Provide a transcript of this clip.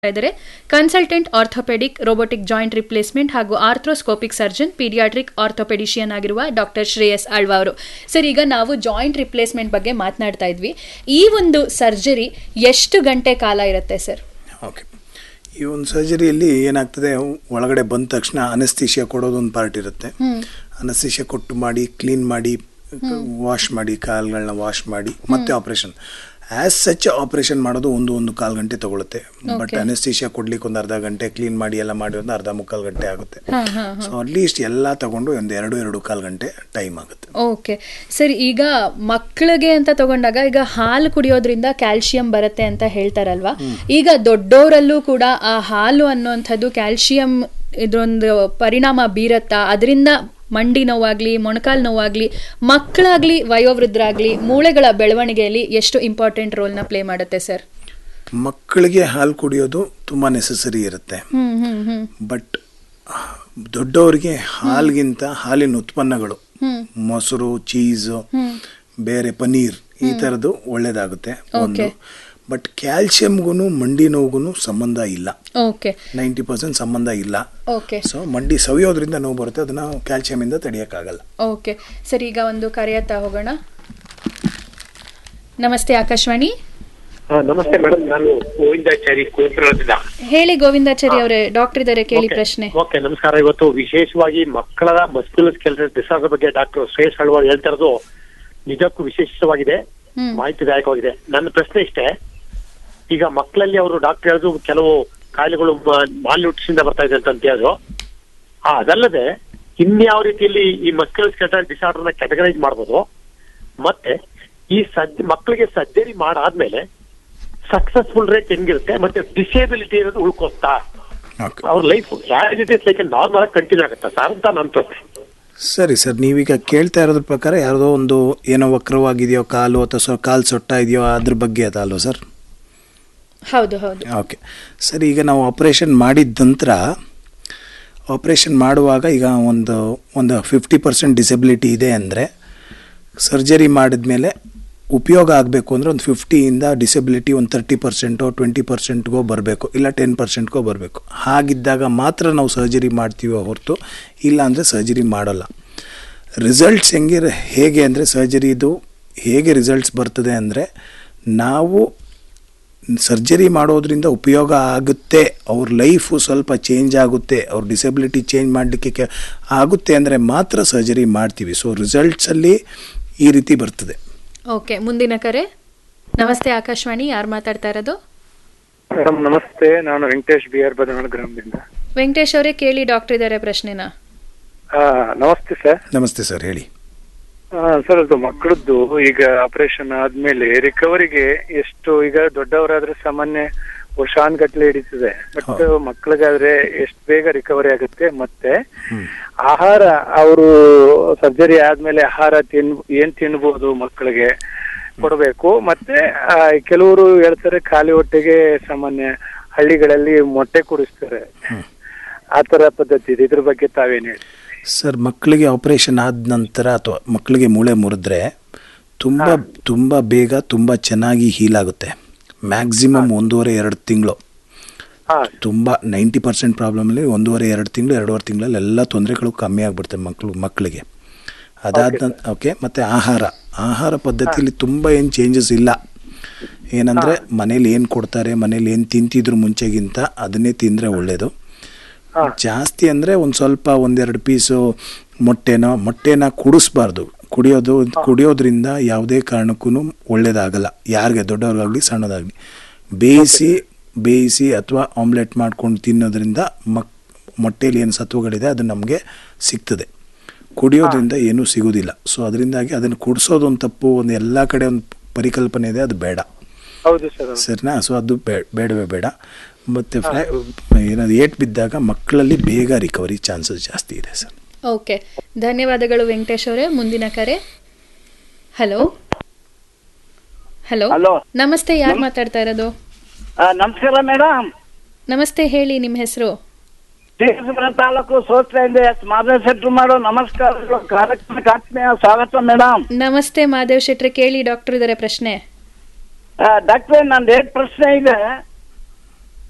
ಇದ್ದಾರೆ consultant orthopaedic robotic joint replacement ಹಾಗೂ arthroscopic surgeon paediatric orthopaedician ಆಗಿರುವ ಡಾಕ್ಟರ್ ಶ್ರೇಯಸ್ ಆಳ್ವಾ ಅವರು ಸರ್ ಈಗ ನಾವು ಜಾಯಿಂಟ್ ರಿಪ್ಲೇಸ್ಮೆಂಟ್ ಬಗ್ಗೆ ಮಾತನಾಡ್ತಾ ಇದ್ವಿ ಈ ಒಂದು ಸರ್ಜರಿ ಎಷ್ಟು ಗಂಟೆ ಕಾಲ ಇರುತ್ತೆ ಸರ್ ಓಕೆ ಈ ಒಂದು ಸರ್ಜರಿಯಲ್ಲಿ ಏನಾಗ್ತದೆ ಒಳಗಡೆ ಬಂದ ತಕ್ಷಣ ಅನಸ್ತೀಶಿಯಾ ಕೊಡೋದು ಒಂದು ಪಾರ್ಟ್ ಇರುತ್ತೆ ಅನಸ್ತೀಶಿಯಾ ಕೊಟ್ಟು ಮಾಡಿ ಕ್ಲೀನ್ ಮಾಡಿ ವಾಶ್ ಮಾಡಿ ಕಾಲ್ಗಳನ್ನ ವಾಶ್ ಮಾಡಿ ಮತ್ತೆ ಆಪರೇಷನ್ ಆಸ್ ಸಚ್ ಆಪರೇಷನ್ ಮಾಡೋದು ಒಂದು ಒಂದು ಕಾಲು ಗಂಟೆ ತಗೊಳುತ್ತೆ ಬಟ್ ಅನಸ್ತೀಶಿಯಾ ಕೊಡ್ಲಿಕ್ಕೆ ಒಂದು ಅರ್ಧ ಗಂಟೆ ಕ್ಲೀನ್ ಮಾಡಿ ಎಲ್ಲ ಮಾಡಿ ಒಂದು ಅರ್ಧ ಮುಕ್ಕಾಲು ಗಂಟೆ ಆಗುತ್ತೆ ಸೊ ಅಟ್ಲೀಸ್ಟ್ ಎಲ್ಲ ತಗೊಂಡು ಒಂದು ಎರಡು ಎರಡು ಕಾಲು ಗಂಟೆ ಟೈಮ್ ಆಗುತ್ತೆ ಓಕೆ ಸರ್ ಈಗ ಮಕ್ಕಳಿಗೆ ಅಂತ ತಗೊಂಡಾಗ ಈಗ ಹಾಲು ಕುಡಿಯೋದ್ರಿಂದ ಕ್ಯಾಲ್ಸಿಯಂ ಬರುತ್ತೆ ಅಂತ ಹೇಳ್ತಾರಲ್ವಾ ಈಗ ದೊಡ್ಡವರಲ್ಲೂ ಕೂಡ ಆ ಹಾಲು ಅನ್ನುವಂಥದ್ದು ಕ್ಯಾಲ್ಸಿಯಂ ಇದೊಂದು ಪರಿಣಾಮ ಬೀರತ್ತಾ ಅದರಿಂದ ಮಂಡಿ ನೋವಾಗ್ಲಿ ಮೊಣಕಾಲು ನೋವಾಗ್ಲಿ ಮಕ್ಕಳಾಗ್ಲಿ ವಯೋವೃದ್ಧರಾಗ್ಲಿ ಮೂಳೆಗಳ ಬೆಳವಣಿಗೆಯಲ್ಲಿ ಎಷ್ಟು ಇಂಪಾರ್ಟೆಂಟ್ ರೋಲ್ನ ಪ್ಲೇ ಮಾಡುತ್ತೆ ಸರ್ ಮಕ್ಕಳಿಗೆ ಹಾಲು ಕುಡಿಯೋದು ತುಂಬಾ ನೆಸಸರಿ ಇರುತ್ತೆ ಹ್ಮ್ ಹ್ಮ್ ಹ್ಮ್ ಬಟ್ ದೊಡ್ಡವರಿಗೆ ಹಾಲಿಗಿಂತ ಹಾಲಿನ ಉತ್ಪನ್ನಗಳು ಮೊಸರು ಚೀಸು ಬೇರೆ ಪನೀರ್ ಈ ಥರದ್ದು ಒಳ್ಳೇದಾಗುತ್ತೆ ಒಂದು ಬಟ್ ಕ್ಯಾಲ್ಸಿಯಂಗೂ ಮಂಡಿ ನೋವುಗೂ ಸಂಬಂಧ ಇಲ್ಲ ಓಕೆ ನೈಂಟಿ ಪರ್ಸೆಂಟ್ ಸಂಬಂಧ ಇಲ್ಲ ಓಕೆ ಸೊ ಮಂಡಿ ಸವಿಯೋದ್ರಿಂದ ನೋವು ಬರುತ್ತೆ ಅದನ್ನ ಕ್ಯಾಲ್ಸಿಯಮಿಂದ ತಡೆಯೋಕ್ಕಾಗಲ್ಲ ಓಕೆ ಸರ್ ಈಗ ಒಂದು ಕರೆಯತ್ತಾ ಹೋಗೋಣ ನಮಸ್ತೆ ಆಕಾಶವಾಣಿ ಹಾ, ನಮಸ್ತೆ ಮೇಡಮ್ ನಾನು ಗೋವಿಂದಾಚಾರಿ ಕೋಪುರದಿಂದ ಹೇಳಿ ಗೋವಿಂದಾಚಾರಿ ಅವರೇ ಡಾಕ್ಟರ್ ಇದ್ದಾರೆ ಕೇಳಿ ಪ್ರಶ್ನೆ ಓಕೆ ನಮಸ್ಕಾರ ಇವತ್ತು ವಿಶೇಷವಾಗಿ ಮಕ್ಕಳ ಮಸ್ಕ್ಯುಲರ್ ಸ್ಕೆಲೆಟಲ್ ಡಿಸಾರ್ಡರ್ ಬಗ್ಗೆ ಡಾಕ್ಟರ್ ಶ್ರೇಯಸ್ ಅಳ್ವಾಳ್ ಹೇಳ್ತಾ ಇರೋದು ನಿಜಕ್ಕೂ ವಿಶೇಷವಾಗಿದೆ ಹ್ಮ್. ಮಾಹಿತಿದಾಯಕವಾಗಿದೆ ನನ್ನ ಪ್ರಶ್ನೆ ಇಷ್ಟೇ ಈಗ ಮಕ್ಕಳಲ್ಲಿ ಅವರು ಡಾಕ್ಟರ್ ಹೇಳಿದ್ರು ಕೆಲವು ಕಾಯಿಲೆಗಳು ಮಾಲ್ನ್ಯೂಟ್ರಿಷನ್ ಇಂದ ಬರ್ತಾ ಇದೆ ಅಂತ ಅಂತ ಹೇಳಿದ್ರು ಆ, ಅದಲ್ಲದೆ ಇನ್ಯಾವ ರೀತಿಯಲ್ಲಿ ಈ ಮಸ್ಕ್ಯುಲರ್ ಸ್ಕೆಲೆಟಲ್ ಡಿಸಾರ್ಡರ್ ನ ಕ್ಯಾಟಗರೈಸ್ ಮಾಡ್ಬೋದು ಮತ್ತೆ ಈ ಸದ್ ಮಕ್ಕಳಿಗೆ ಸರ್ಜರಿ ಮಾಡಾದ್ಮೇಲೆ ಸಕ್ಸಸ್ಫುಲ್ ರೇಟ್ ಹೆಂಗಿರುತ್ತೆ ಮತ್ತೆ ಡಿಸೇಬಿಲಿಟಿ ಇರೋದು ಉಳ್ಕೋತಾ ಓಕೆ ಅವ್ರ life as it is like normal ಆಗಿ ಕಂಟಿನ್ಯೂ ಆಗುತ್ತಾ ಸರ್ ಅಂತ ನನ್ನ ಪ್ರಶ್ನೆ ಸರಿ ಸರ್ ನೀವೀಗ ಕೇಳ್ತಾ ಇರೋದ್ರ ಪ್ರಕಾರ ಯಾವುದೋ ಒಂದು ಏನೋ ವಕ್ರವಾಗಿದೆಯೋ ಕಾಲು ಅಥವಾ ಸೊ ಕಾಲು ಸೊಟ್ಟ ಇದೆಯೋ ಅದ್ರ ಬಗ್ಗೆ ಅದಲ್ವ ಸರ್ ಹೌದು ಹೌದು ಓಕೆ ಸರ್ ಈಗ ನಾವು ಆಪ್ರೇಷನ್ ಮಾಡಿದ ನಂತರ ಆಪ್ರೇಷನ್ ಮಾಡುವಾಗ ಈಗ ಒಂದು ಒಂದು ಫಿಫ್ಟಿ ಪರ್ಸೆಂಟ್ ಡಿಸಬಿಲಿಟಿ ಇದೆ ಅಂದರೆ ಸರ್ಜರಿ ಮಾಡಿದ್ಮೇಲೆ ಉಪಯೋಗ ಆಗಬೇಕು ಅಂದರೆ ಒಂದು ಫಿಫ್ಟಿಯಿಂದ ಡಿಸಬಿಲಿಟಿ ಒಂದು ತರ್ಟಿ ಪರ್ಸೆಂಟೋ ಟ್ವೆಂಟಿ ಪರ್ಸೆಂಟ್ಗೋ ಬರಬೇಕು ಇಲ್ಲ ಟೆನ್ ಪರ್ಸೆಂಟ್ಗೋ ಬರಬೇಕು ಹಾಗಿದ್ದಾಗ ಮಾತ್ರ ನಾವು ಸರ್ಜರಿ ಮಾಡ್ತೀವೋ ಹೊರತು ಇಲ್ಲ ಅಂದರೆ ಸರ್ಜರಿ ಮಾಡೋಲ್ಲ ರಿಸಲ್ಟ್ಸ್ ಹೆಂಗಿರ ಹೇಗೆ ಅಂದರೆ ಸರ್ಜರಿದು ಹೇಗೆ ರಿಸಲ್ಟ್ಸ್ ಬರ್ತದೆ ಅಂದರೆ ನಾವು ಸರ್ಜರಿ ಮಾಡೋದ್ರಿಂದ ಉಪಯೋಗ ಆಗುತ್ತೆ ಅವ್ರ ಲೈಫು ಸ್ವಲ್ಪ ಚೇಂಜ್ ಆಗುತ್ತೆ ಅವ್ರ ಡಿಸಬಿಲಿಟಿ ಚೇಂಜ್ ಮಾಡಲಿಕ್ಕೆ ಕೆ ಆಗುತ್ತೆ ಅಂದರೆ ಮಾತ್ರ ಸರ್ಜರಿ ಮಾಡ್ತೀವಿ ಸೊ ರಿಸಲ್ಟ್ಸಲ್ಲಿ ಈ ರೀತಿ ಬರ್ತದೆ ಓಕೆ ಮುಂದಿನ ಕರೆ ನಮಸ್ತೆ ಆಕಾಶವಾಣಿ ಯಾರು ಮಾತಾಡ್ತಾ ಇರೋದು ಮೇಡಮ್ ನಮಸ್ತೆ ನಾನು ವೆಂಕಟೇಶ್ ಬಿ ಆರ್ ಬದನಾಳ್ ಗ್ರಾಮದಿಂದ ವೆಂಕಟೇಶ್ ಅವರೇ ಕೇಳಿ ಡಾಕ್ಟರ್ ಇದ್ದಾರೆ ಪ್ರಶ್ನೆನ ಆ, ನಮಸ್ತೆ ಸರ್ ನಮಸ್ತೆ ಸರ್ ಹೇಳಿ ಆ, ಸರ್ ಅದು ಮಕ್ಕಳದ್ದು ಈಗ ಆಪರೇಷನ್ ಆದ್ಮೇಲೆ ರಿಕವರಿಗೆ ಎಷ್ಟು ಈಗ ದೊಡ್ಡವರಾದ್ರೆ ಸಾಮಾನ್ಯ ವರ್ಷಾನ್ಗಟ್ಲೆ ಹಿಡಿತದೆ ಬಟ್ ಮಕ್ಕಳಿಗಾದ್ರೆ ಎಷ್ಟು ಬೇಗ ರಿಕವರಿ ಆಗುತ್ತೆ ಮತ್ತೆ ಆಹಾರ ಅವರು ಸರ್ಜರಿ ಆದ್ಮೇಲೆ ಆಹಾರ ತಿನ್ ಏನ್ ತಿನ್ಬೋದು ಮಕ್ಕಳಿಗೆ ಕೊಡಬೇಕು ಮತ್ತೆ ಆ, ಕೆಲವರು ಹೇಳ್ತಾರೆ ಖಾಲಿ ಹೊಟ್ಟೆಗೆ ಸಾಮಾನ್ಯ ಹಳ್ಳಿಗಳಲ್ಲಿ ಮೊಟ್ಟೆ ಕುಡಿಸ್ತಾರೆ ಆ ತರ ಪದ್ಧತಿ ಇದೆ ಇದ್ರ ಬಗ್ಗೆ ತಾವೇನ್ ಹೇಳಿ ಸರ್ ಮಕ್ಕಳಿಗೆ ಆಪ್ರೇಷನ್ ಆದ ನಂತರ ಅಥವಾ ಮಕ್ಕಳಿಗೆ ಮೂಳೆ ಮುರಿದ್ರೆ ತುಂಬ ತುಂಬ ಬೇಗ ತುಂಬ ಚೆನ್ನಾಗಿ ಹೀಲ್ ಆಗುತ್ತೆ ಮ್ಯಾಕ್ಸಿಮಮ್ ಒಂದೂವರೆ ಎರಡು ತಿಂಗಳು ಹಾ ತುಂಬ ನೈಂಟಿ ಪರ್ಸೆಂಟ್ ಪ್ರಾಬ್ಲಮಲ್ಲಿ ಒಂದೂವರೆ ಎರಡು ತಿಂಗಳು ಎರಡೂವರೆ ತಿಂಗಳಲ್ಲಿ ಎಲ್ಲ ತೊಂದರೆಗಳು ಕಮ್ಮಿ ಆಗಿಬಿಡುತ್ತೆ ಮಕ್ಕಳು ಮಕ್ಕಳಿಗೆ ಅದಾದ ನಂತರ ಓಕೆ ಮತ್ತು ಆಹಾರ ಆಹಾರ ಪದ್ಧತಿಯಲ್ಲಿ ತುಂಬ ಏನು ಚೇಂಜಸ್ ಇಲ್ಲ ಏನಂದರೆ ಮನೇಲಿ ಏನು ಕೊಡ್ತಾರೆ ಮನೇಲಿ ಏನು ತಿಂತಿದ್ರು ಮುಂಚೆಗಿಂತ ಅದನ್ನೇ ತಿಂದರೆ ಒಳ್ಳೆಯದು ಜಾಸ್ತಿ ಅಂದರೆ ಒಂದು ಸ್ವಲ್ಪ ಒಂದೆರಡು ಪೀಸು ಮೊಟ್ಟೆನೋ ಮೊಟ್ಟೆನ ಕುಡಿಸ್ಬಾರ್ದು ಕುಡಿಯೋದು ಕುಡಿಯೋದ್ರಿಂದ ಯಾವುದೇ ಕಾರಣಕ್ಕೂ ಒಳ್ಳೇದಾಗಲ್ಲ ಯಾರಿಗೆ ದೊಡ್ಡವ್ರಿಗಾಗಲಿ ಸಣ್ಣದಾಗಲಿ ಬೇಯಿಸಿ ಬೇಯಿಸಿ ಅಥವಾ ಆಮ್ಲೆಟ್ ಮಾಡ್ಕೊಂಡು ತಿನ್ನೋದ್ರಿಂದ ಮಕ್ ಮೊಟ್ಟೆಯಲ್ಲಿ ಏನು ಸತ್ವಗಳಿದೆ ಅದು ನಮಗೆ ಸಿಗ್ತದೆ ಕುಡಿಯೋದ್ರಿಂದ ಏನೂ ಸಿಗೋದಿಲ್ಲ ಸೊ ಅದರಿಂದಾಗಿ ಅದನ್ನು ಕುಡಿಸೋದು ಒಂದು ತಪ್ಪು ಒಂದು ಎಲ್ಲ ಕಡೆ ಒಂದು ಪರಿಕಲ್ಪನೆ ಇದೆ ಅದು ಬೇಡ ಹೌದು ಸರ್ ಸರಿನಾ ಸೊ ಅದು ಬೇ- ಬೇಡವೇ ಬೇಡ ಮತ್ತು ಫ್ರೈ ಏನಾದ್ರು ಏಟ್ ಬಿದ್ದಾಗ ಮಕ್ಕಳಲ್ಲಿ ಬೇಗ ರಿಕವರಿ ಚಾನ್ಸಸ್ ಜಾಸ್ತಿ ಇದೆ ಸರ್ ಓಕೆ ಧನ್ಯವಾದಗಳು ವೆಂಕಟೇಶ್ ಅವರೇ ಮುಂದಿನ ಕರೆ ಹಲೋ ಹಲೋ ಹಲೋ ನಮಸ್ತೆ ಯಾರು ಮಾತಾಡ್ತಾ ಇರೋದು ಆ, ನಮಸ್ಕಾರ ಮೇಡಮ್ ನಮಸ್ತೆ ಹೇಳಿ ನಿಮ್ಮ ಹೆಸರು ಶ್ರೀಕೃಷ್ಣ ತಾಲೂಕು ಸೋಸ್ತೆಯಿಂದ ಎಸ್ ಮಾಧವ್ ಶೆಟ್ರು ಮಾಡೋ ನಮಸ್ಕಾರಗಳು ಕಾರ್ಯಕ್ರಮಕ್ಕೆ ಆತ್ಮೀಯ ಸ್ವಾಗತ ಮೇಡಮ್ ನಮಸ್ತೆ ಮಾದೇವ್ ಶೆಟ್ರೆ ಕೇಳಿ ಡಾಕ್ಟರ್ ಇದ್ದಾರೆ ಪ್ರಶ್ನೆ ಡಾಕ್ಟ್ರೆ ನಂದು ಎರಡು ಪ್ರಶ್ನೆ ಇದೆ